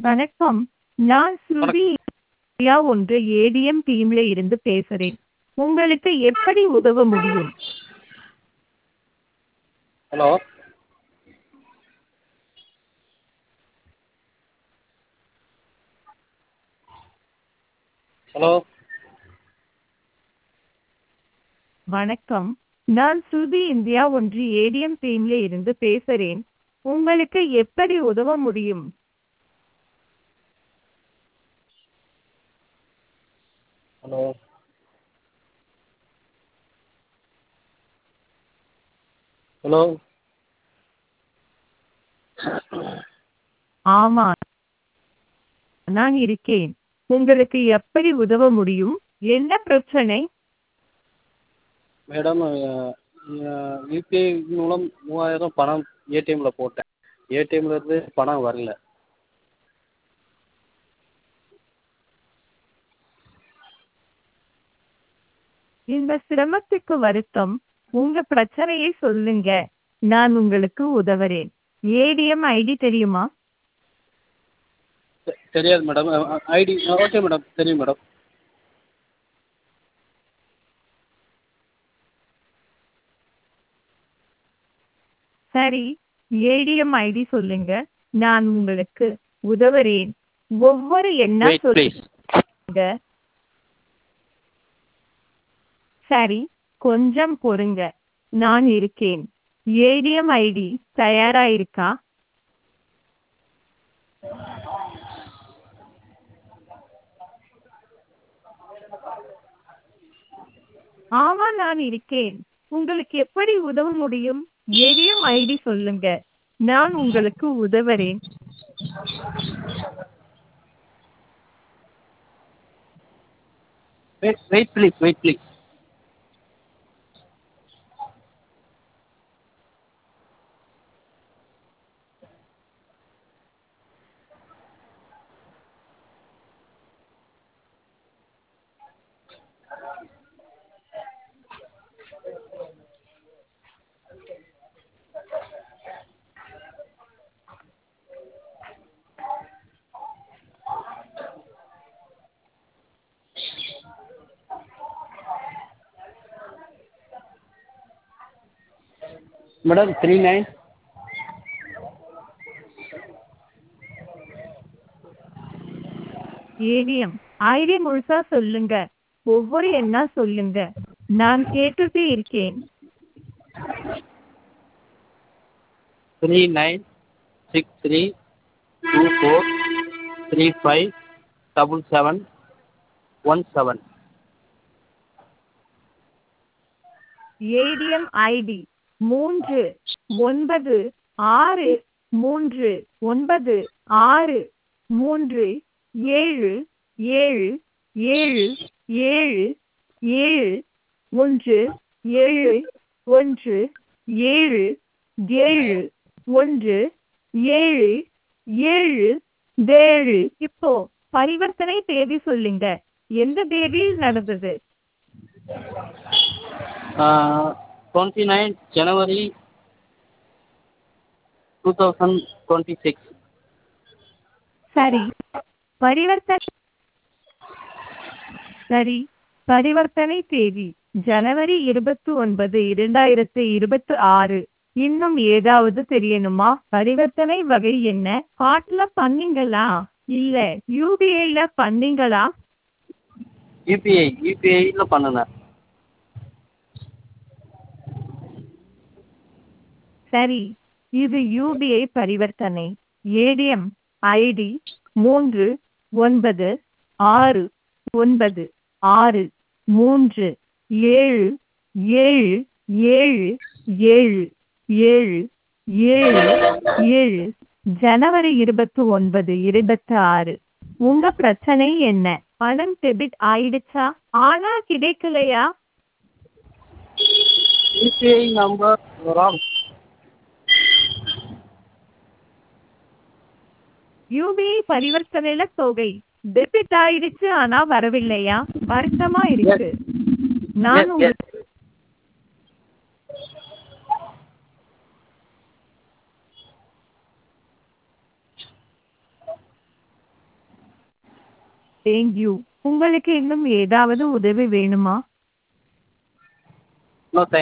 வணக்கம் நான் ஸ்ருதி இந்தியா ஒன்று ஏடிஎம் டீம்ல இருந்து பேசுறேன் உங்களுக்கு எப்படி உதவ முடியும் ஹலோ ஹலோ வணக்கம் நான் ஸ்ருதி இந்தியா ஒன்று ஏடிஎம் டீம்ல இருந்து பேசுறேன் உங்களுக்கு எப்படி உதவ முடியும் ஹலோ ஹலோ ஆமா நான் இருக்கேன் உங்களுக்கு எப்படி உதவ முடியும் என்ன பிரச்சனை மேடம் யூபிஐ மூலம் மூவாயிரம் பணம் ஏடிஎம்மில் போட்டேன் ஏடிஎம்மில் இருந்து பணம் வரல இந்த சிரமத்துக்கு வருத்தம் உங்க பிரச்சனையை சொல்லுங்க நான் உங்களுக்கு உதவுறேன் ஏடிஎம் ஐடி தெரியுமா தெ- தெரியாது மேடம் ஐடி ஓகே மேடம் தெரியும் மேடம் சரி ஏடிஎம் ஐடி சொல்லுங்க நான் உங்களுக்கு உதவுறேன் ஒவ்வொரு எண்ணா வெயிட் ப்ளீஸ் சொல்லுங்க சரி கொஞ்சம் பொறுங்க நான் இருக்கேன் ஏடிஎம் ஐடி தயாரா இருக்கா ஆமா நான் இருக்கேன் உங்களுக்கு எப்படி உதவ முடியும் ஏடிஎம் ஐடி சொல்லுங்க நான் உங்களுக்கு உதவுறேன் wait wait please wait please madam three nine ATM ID முழுசா சொல்லுங்க ஒவ்வொரு எண்ணா சொல்லுங்க நான் கேட்டுட்டே இருக்கேன் three nine six three two four three five double seven one seven ATM ID மூன்று ஒன்பது ஆறு மூன்று ஒன்பது ஆறு மூன்று ஏழு ஏழு ஏழு ஏழு ஏழு ஒன்று ஏழு ஒன்று ஏழு ஏழு ஒன்று ஏழு ஏழு ஏழு இப்போ பரிவர்த்தனை தேதி சொல்லுங்க எந்த தேதியில் நடந்தது டுவெண்ட்டி நைன் ஜனவரி டூ தௌசண்ட் டுவெண்ட்டி சிக்ஸ் சரி பரிவர்த்தனை சரி பரிவர்த்தனை தேதி ஜனவரி இருபத்தி ஒன்பது இரண்டாயிரத்து இருபத்தி ஆறு இன்னும் ஏதாவது தெரியணுமா பரிவர்த்தனை வகை என்ன காட்டுல பண்ணீங்களா இல்ல யூபிஐல பண்ணீங்களா யூபிஐ யூபிஐயில் பண்ணினேன் சரி இது யூபிஐ பரிவர்த்தனை ஏடிஎம் ஐடி மூன்று ஒன்பது ஆறு ஒன்பது ஆறு மூன்று ஏழு ஏழு ஏழு ஏழு ஏழு ஏழு ஏழு ஜனவரி இருபத்தி ஒன்பது இருபத்தி ஆறு உங்க பிரச்சனை என்ன பணம் டெபிட் ஆயிடுச்சா ஆனா கிடைக்கலையா யூபிஐ நம்பர் ராங் யூபிஐ பரிவர்த்தனையில தொகை டெபிட் ஆயிடுச்சு ஆனா வரவில்லையா வருத்தமா இருக்கு நான் Yes, உங்களுக்கு தேங்க்யூ உங்களுக்கு இன்னும் ஏதாவது உதவி வேணுமா நோ தேங்க்